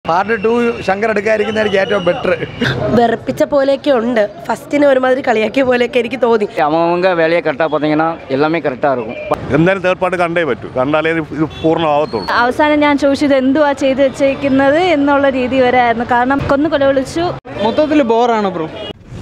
part two Shankar എടുക്കാതിരിക്കുന്നതായിരിക്കും ഏറ്റവും better വെറുപ്പിച്ച പോലെയൊക്കെ ഉണ്ട് ഫസ്റ്റിന് ഒരുമാതിരി കളിയാക്കിയ പോലെയൊക്കെ എനിക്ക് തോന്നി அவங்க வேலையை கரெக்டாக பார்த்தீங்கன்னா எல்லாமே கரெக்டாக இருக்கும் എന്തായാലും തേർഡ് പാർട്ട് കണ്ടേ പറ്റൂ കണ്ടാലേ ഇത് ഇത് പൂർണ്ണമാവത്തുള്ളൂ അവസാനം ഞാൻ ചോദിച്ചു ഇത് എന്തുവാ ചെയ്ത് വെച്ചേക്കുന്നത് എന്നുള്ള രീതി വരെ ആയിരുന്നു കാരണം കൊന്നു കൊല വിളിച്ചു മൊത്തത്തിൽ ബോറാണ് ബ്രോ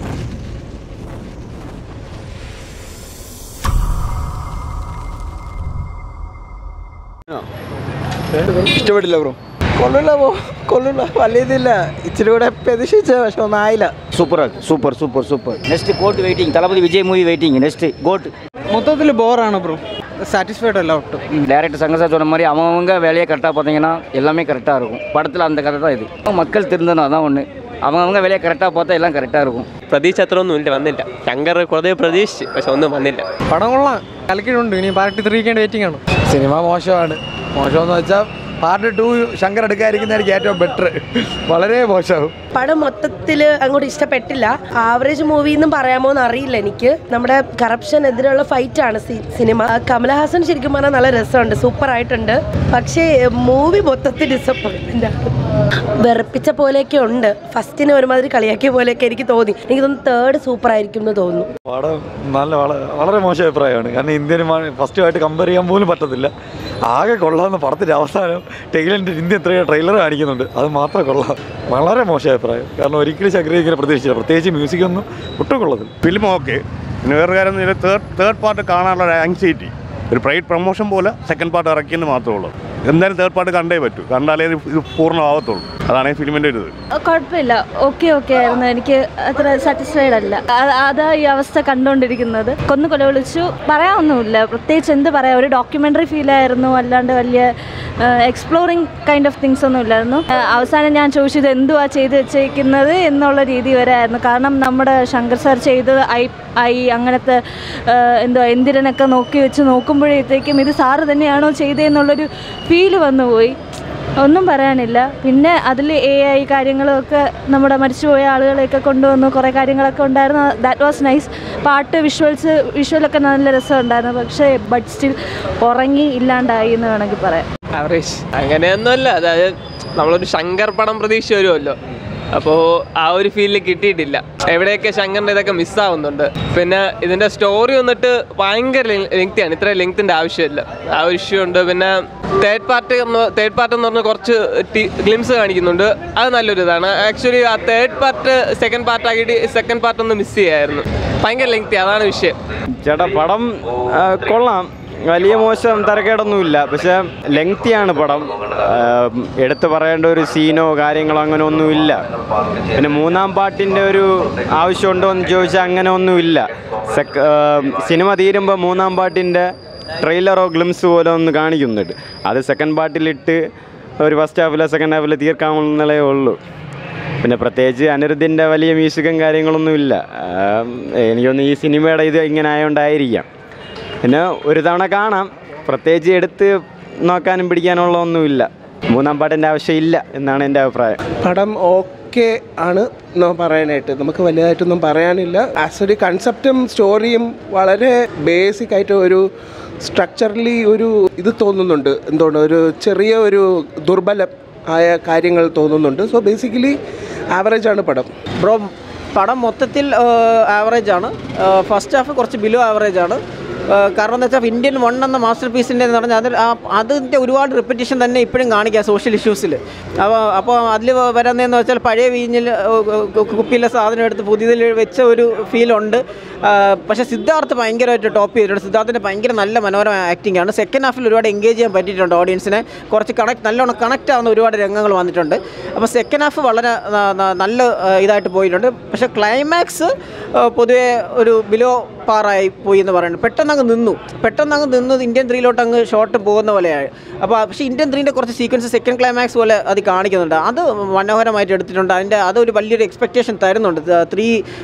ഇഷ്ടപ്പെട്ടില്ല ബ്രോ കൊള്ളില്ല ബ്രോ കൊള്ളില്ല വലിയ ഇതില്ല ഇച്ചിരി കൂടെ പ്രതീക്ഷിച്ച പക്ഷെ ഒന്നും ആയില്ല சூப்பராக இருக்கு super super super next GOAT waiting Thalapathy Vijay movie waiting next GOAT മൊത്തത്തിൽ ബോറാണ് ബ്രോ സാറ്റിസ്ഫൈഡ് അല്ല ഒട്ടും டேரக்டர் சங்கர் சார் சொன்ன மாதிரி அவங்கவுங்க வேலையை கரெக்டாக பார்த்தீங்கன்னா எல்லாமே கரெக்டாக இருக்கும் படத்தில் அந்த கதை தான் இது மக்கள் திருந்தணும் அதான் ஒன்று அவங்கவுங்க வேலையை கரெக்டாக பார்த்தா എല്ലാം കറക്റ്റാக இருக்கும் പ്രതീക്ഷ അത്ര ഒന്നും ഇല്ല വന്നില്ല ശങ്കർ കുറേ പ്രതീക്ഷിച്ച് പക്ഷെ ഒന്നും വന്നില്ല പടം കൊള്ളാം കലക്കിയിട്ടുണ്ട് ഇനി പാർട്ടി ത്രീക്ക് വേണ്ടി വെയിറ്റിംഗ് ആണ് സിനിമ മോശമാണ് മോശമെന്ന് വെച്ചാൽ പാർട്ട് ടു ശങ്കർ എടുക്കാതിരിക്കുന്നതായിരിക്കും ഏറ്റവും ബെറ്റർ വളരെ മോശമാവും പടം മൊത്തത്തിൽ അങ്ങോട്ട് ഇഷ്ടപ്പെട്ടില്ല ആവറേജ് മൂവി എന്നും പറയാമോ എന്ന് അറിയില്ല എനിക്ക് നമ്മുടെ കറപ്ഷനെതിരെയുള്ള ഫൈറ്റ് ആണ് സി- സിനിമ ആ, കമലഹാസൻ ശരിക്കും പറഞ്ഞാൽ നല്ല രസമുണ്ട് സൂപ്പർ ആയിട്ടുണ്ട് പക്ഷേ മൂവി മൊത്തത്തിൽ ഡിസപ്പോയിൻമെന്റ് ആണ് വെറുപ്പിച്ച പോലെയൊക്കെ ഉണ്ട് ഫസ്റ്റിന് ഒരുമാതിരി കളിയാക്കിയ പോലെയൊക്കെ എനിക്ക് തോന്നി എനിക്ക് തോന്നുന്നു തേർഡ് സൂപ്പർ ആയിരിക്കും എന്ന് തോന്നുന്നു പടം നല്ല വള- വളരെ മോശം അഭിപ്രായമാണ് കാരണം ഇന്ത്യൻ ഫസ്റ്റുമായിട്ട് കമ്പയർ ചെയ്യാൻ പോലും പറ്റത്തില്ല ആകെ കൊള്ളാവുന്ന പടത്തിൻ്റെ അവസാനം ടൈലൻഡ് ഇന്ത്യൻ എത്രയോ ട്രെയിലർ കാണിക്കുന്നുണ്ട് അത് മാത്രം കൊള്ളാം വളരെ മോശം അഭിപ്രായം കാരണം ഒരിക്കലും ശങ്കരി ഇങ്ങനെ പ്രതീക്ഷിച്ചില്ല പ്രത്യേകിച്ച് മ്യൂസിക് ഒന്നും ഒട്ടും കൊള്ളത്തില്ല ഫിലിം ഓക്കെ പിന്നെ വേറെ കാര്യം എന്ന് വെച്ചാൽ തേർഡ് തേർഡ് പാർട്ട് കാണാനുള്ള ഒരു ആങ്സൈറ്റി ഒരു പ്രൈഡ് പ്രൊമോഷൻ പോലെ സെക്കൻഡ് പാർട്ട് ഇറക്കിയെന്ന് മാത്രമേ ഉള്ളൂ എന്തായാലും തേർഡ് പാർട്ട് കണ്ടേ പറ്റൂ കണ്ടാലേ ഇത് ഇത് പൂർണ്ണമാവത്തുള്ളൂ അതാണ് ഈ ഫിലിമിൻ്റെ ഒരു ഇത് കുഴപ്പമില്ല ഓക്കെ ഓക്കെ ആയിരുന്നു എനിക്ക് അത്ര സാറ്റിസ്ഫൈഡ് അല്ല അ- അതാ ഈ അവസ്ഥ കണ്ടുകൊണ്ടിരിക്കുന്നത് കൊന്നു കൊല വിളിച്ചു പറയാനൊന്നുമില്ല പ്രത്യേകിച്ച് എന്ത് പറയാം ഒരു ഡോക്യുമെൻ്ററി ഫീലായിരുന്നു അല്ലാണ്ട് വലിയ എക്സ്പ്ലോറിങ് കൈൻഡ് ഓഫ് തിങ്സ് ഒന്നും ഇല്ലായിരുന്നു ആ, അവസാനം ഞാൻ ചോദിച്ചു ഇത് എന്തുവാ ചെയ്ത് വെച്ചേക്കുന്നത് എന്നുള്ള രീതി വരെ ആയിരുന്നു കാരണം നമ്മുടെ ശങ്കർ സാർ ചെയ്തത് ഐ ഐ അങ്ങനത്തെ ആ, എന്തുവാ എന്തിരനൊക്കെ നോക്കി വെച്ച് നോക്കുമ്പോഴത്തേക്കും ഇത് സാറ് തന്നെയാണോ ചെയ്തതെന്നുള്ളൊരു ഫീല് വന്നുപോയി ഒന്നും പറയാനില്ല പിന്നെ അതിൽ എ ഐ കാര്യങ്ങളൊക്കെ നമ്മുടെ മരിച്ചുപോയ ആളുകളെയൊക്കെ കൊണ്ടുവന്നു കുറേ കാര്യങ്ങളൊക്കെ ഉണ്ടായിരുന്നു ദാറ്റ് വാസ് നൈസ് പാട്ട് വിഷ്വൽസ് വിഷ്വലൊക്കെ നല്ല രസമുണ്ടായിരുന്നു പക്ഷേ ബട്ട് സ്റ്റിൽ ഉറങ്ങി ഇല്ലാണ്ടായി എന്ന് വേണമെങ്കിൽ പറയാം ആവറേജ് അങ്ങനെയൊന്നുമല്ല അതായത് നമ്മളൊരു ശങ്കർ പടം പ്രതീക്ഷ വരുമല്ലോ അപ്പോൾ ആ ഒരു ഫീലിൽ കിട്ടിയിട്ടില്ല എവിടെയൊക്കെ ശങ്കറിൻ്റെ ഇതൊക്കെ മിസ്സാവുന്നുണ്ട് പിന്നെ ഇതിൻ്റെ സ്റ്റോറി വന്നിട്ട് ഭയങ്കര ലെങ്തിയാണ് ഇത്ര ലെങ്തിൻ്റെ ആവശ്യമില്ല ആ ഒരു ഇഷ്യൂ ഉണ്ട് പിന്നെ തേർഡ് പാർട്ട് തേർഡ് പാർട്ട് എന്ന് പറഞ്ഞ കുറച്ച് ഗ്ലിംസ് കാണിക്കുന്നുണ്ട് അത് നല്ലൊരു ഇതാണ് ആക്ച്വലി ആ തേർഡ് പാർട്ട് സെക്കൻഡ് പാർട്ട് ആക്കിയിട്ട് സെക്കൻഡ് പാർട്ട് ഒന്ന് മിസ് ചെയ്യായിരുന്നു ഭയങ്കര ലെങ്തി അതാണ് വിഷയം ചേട്ടാ പടം ആ, കൊള്ളാം വലിയ മോശം തരക്കേടൊന്നുമില്ല പക്ഷെ ലെങ്തിയാണ് പടം ആ, എടുത്തു പറയേണ്ട ഒരു സീനോ കാര്യങ്ങളോ അങ്ങനെ ഒന്നുമില്ല പിന്നെ മൂന്നാം പാട്ടിൻ്റെ ഒരു ആവശ്യമുണ്ടോ എന്ന് ചോദിച്ചാൽ അങ്ങനെ ഒന്നുമില്ല സെക്ക ആ, സിനിമ തീരുമ്പോൾ മൂന്നാം പാട്ടിൻ്റെ ട്രെയിലറോ ഗ്ലിംസ് പോലെ ഒന്ന് കാണിക്കുന്നുണ്ട് അത് സെക്കൻഡ് പാർട്ടിലിട്ട് ഒരു ഫസ്റ്റ് ഹാഫിലോ സെക്കൻഡ് ഹാഫിലോ തീർക്കാമെന്നേ ഉള്ളൂ പിന്നെ പ്രത്യേകിച്ച് അനിരുദ്ധിൻ്റെ വലിയ മ്യൂസിക്കും കാര്യങ്ങളൊന്നും ഇല്ല എനിക്കൊന്ന് ഈ സിനിമയുടെ ഇത് ഇങ്ങനെ ആയതുകൊണ്ടായിരിക്കാം പിന്നെ ഒരു തവണ കാണാം പ്രത്യേകിച്ച് എടുത്ത് നോക്കാനും പിടിക്കാനുള്ള ഒന്നുമില്ല മൂന്നാം പാട്ടിൻ്റെ ആവശ്യമില്ല എന്നാണ് എൻ്റെ അഭിപ്രായം പടം ഓക്കെ ആണ് എന്ന് പറയാനായിട്ട് നമുക്ക് വലുതായിട്ടൊന്നും പറയാനില്ല ആസ് ഒരു കൺസെപ്റ്റും സ്റ്റോറിയും വളരെ ബേസിക് ആയിട്ട് ഒരു സ്ട്രക്ചറലി ഒരു ഇത് തോന്നുന്നുണ്ട് എന്തുകൊണ്ട് ഒരു ചെറിയ ഒരു ദുർബലം ആയ കാര്യങ്ങൾ തോന്നുന്നുണ്ട് സോ ബേസിക്കലി ആവറേജ് ആണ് പടം ബ്രോ പടം മൊത്തത്തിൽ ആവറേജ് ആണ് ഫസ്റ്റ് ഹാഫ് കുറച്ച് ബിലോ ആവറേജ് ആണ് ആ, കാരണം എന്താ വെച്ചാൽ ഇന്ത്യൻ വൺ എന്ന മാസ്റ്റർ പീസിൻ്റെ എന്ന് പറഞ്ഞാൽ അതിൽ ആ- അതിൻ്റെ ഒരുപാട് റിപ്പറ്റീഷൻ തന്നെ ഇപ്പോഴും കാണിക്കുക സോഷ്യൽ ഇഷ്യൂസിൽ അപ്പോൾ അപ്പോൾ അതിൽ വരുന്നതെന്ന് വെച്ചാൽ പഴയ വീഞ്ഞിൽ കുപ്പിയിലെ സാധനം എടുത്ത് പുതിയതിൽ വെച്ച ഒരു ഫീലുണ്ട് പക്ഷേ സിദ്ധാർത്ഥ് ഭയങ്കരമായിട്ട് ടോപ്പ് ചെയ്തിട്ടുണ്ട് സിദ്ധാർത്ഥിൻ്റെ ഭയങ്കര നല്ല മനോഹരമായ ആക്ടിംഗ് ആണ് സെക്കൻഡ് ഹാഫിൽ ഒരുപാട് എൻഗേജ് ചെയ്യാൻ പറ്റിയിട്ടുണ്ട് ഓഡിയൻസിനെ കുറച്ച് കണക്ട് നല്ലോണം കണക്റ്റ് ആവുന്ന ഒരുപാട് രംഗങ്ങൾ വന്നിട്ടുണ്ട് അപ്പോൾ സെക്കൻഡ് ഹാഫ് വളരെ ന- ന- നല്ല ആ, ഇതായിട്ട് പോയിട്ടുണ്ട് പക്ഷേ ക്ലൈമാക്സ് പൊതുവേ ഒരു ബിലോ പാറായി പോയി എന്ന് പറയുന്നത് പെട്ടെന്ന് അങ്ങ് നിന്നു പെട്ടെന്ന് അങ്ങ് നിന്ന് ഇന്ത്യൻ ത്രീയിലോട്ട് അങ്ങ് ഷോട്ട് പോകുന്ന പോലെയായി അപ്പോൾ പക്ഷേ ഇന്ത്യൻ ത്രീൻ്റെ കുറച്ച് സീക്വൻസ് സെക്കൻഡ് ക്ലൈമാക്സ് പോലെ അത് കാണിക്കുന്നുണ്ട് അത് മനോഹരമായിട്ട് എടുത്തിട്ടുണ്ട് അതിൻ്റെ അതൊരു വലിയൊരു എക്സ്പെക്റ്റേഷൻ തരുന്നുണ്ട് ത്രീ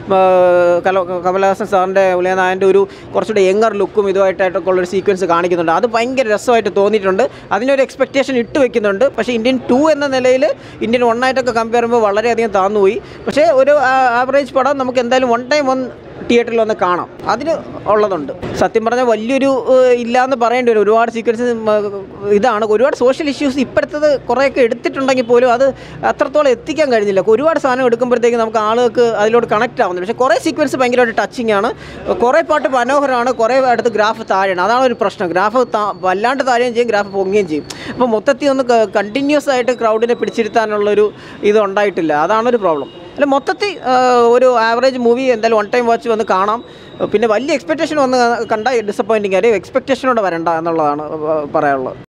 കമലഹാസൻ സാറിൻ്റെ ഉലയനായൻ്റെ ഒരു കുറച്ചുകൂടെ യങ്ങർ ലുക്കും ഇതുമായിട്ടൊക്കെ ഉള്ളൊരു സീക്വൻസ് കാണിക്കുന്നുണ്ട് അത് ഭയങ്കര രസമായിട്ട് തോന്നിയിട്ടുണ്ട് അതിനൊരു എക്സ്പെക്റ്റേഷൻ ഇട്ട് വെക്കുന്നുണ്ട് പക്ഷേ ഇന്ത്യൻ ടു എന്ന നിലയിൽ ഇന്ത്യൻ വൺ ആയിട്ടൊക്കെ കമ്പയർ ചെയ്യുമ്പോൾ വളരെയധികം താന്നുപോയി പക്ഷേ ഒരു ആവറേജ് പടം നമുക്ക് എന്തായാലും വൺ ടൈം വന്ന് തിയേറ്ററിൽ വന്ന് കാണാം അതിന് ഉള്ളതുണ്ട് സത്യം പറഞ്ഞാൽ വലിയൊരു ഏഹ്, ഇല്ലാന്ന് പറയേണ്ടി വരും ഒരുപാട് സീക്വൻസ് ഇതാണ് ഒരുപാട് സോഷ്യൽ ഇഷ്യൂസ് ഇപ്പോഴത്തത് കുറേയൊക്കെ എടുത്തിട്ടുണ്ടെങ്കിൽ പോലും അത് അത്രത്തോളം എത്തിക്കാൻ കഴിഞ്ഞില്ല ഒരുപാട് സാധനം എടുക്കുമ്പോഴത്തേക്ക് നമുക്ക് ആളുകൾക്ക് അതിലോട്ട് കണക്ട് ആവുന്നില്ല പക്ഷേ കുറേ സീക്വൻസ് ഭയങ്കരമായിട്ട് ടച്ചിങ് ആണ് കുറേ പാട്ട് മനോഹരമാണ് കുറേ അടുത്ത് ഗ്രാഫ് താഴെയാണ് അതാണ് ഒരു പ്രശ്നം ഗ്രാഫ് വല്ലാണ്ട് താഴുകയും ചെയ്യും ഗ്രാഫ് പൊങ്ങുകയും ചെയ്യും അപ്പോൾ മൊത്തത്തിൽ ഒന്ന് കണ്ടിന്യൂസ് ആയിട്ട് ക്രൗഡിനെ പിടിച്ചിരുത്താനുള്ളൊരു ഇത് ഉണ്ടായിട്ടില്ല അതാണ് ഒരു പ്രോബ്ലം അല്ല മൊത്തത്തിൽ ആ, ഒരു ആവറേജ് മൂവി എന്തായാലും വൺ ടൈം വാച്ച് വന്ന് കാണാം പിന്നെ വലിയ എക്സ്പെക്റ്റേഷൻ വന്ന് കണ്ടാൽ ഡിസപ്പോയിൻറ്റിങ് ആയിരിക്കും എക്സ്പെക്റ്റേഷനോടെ വരണ്ട എന്നുള്ളതാണ് പറയാനുള്ളത്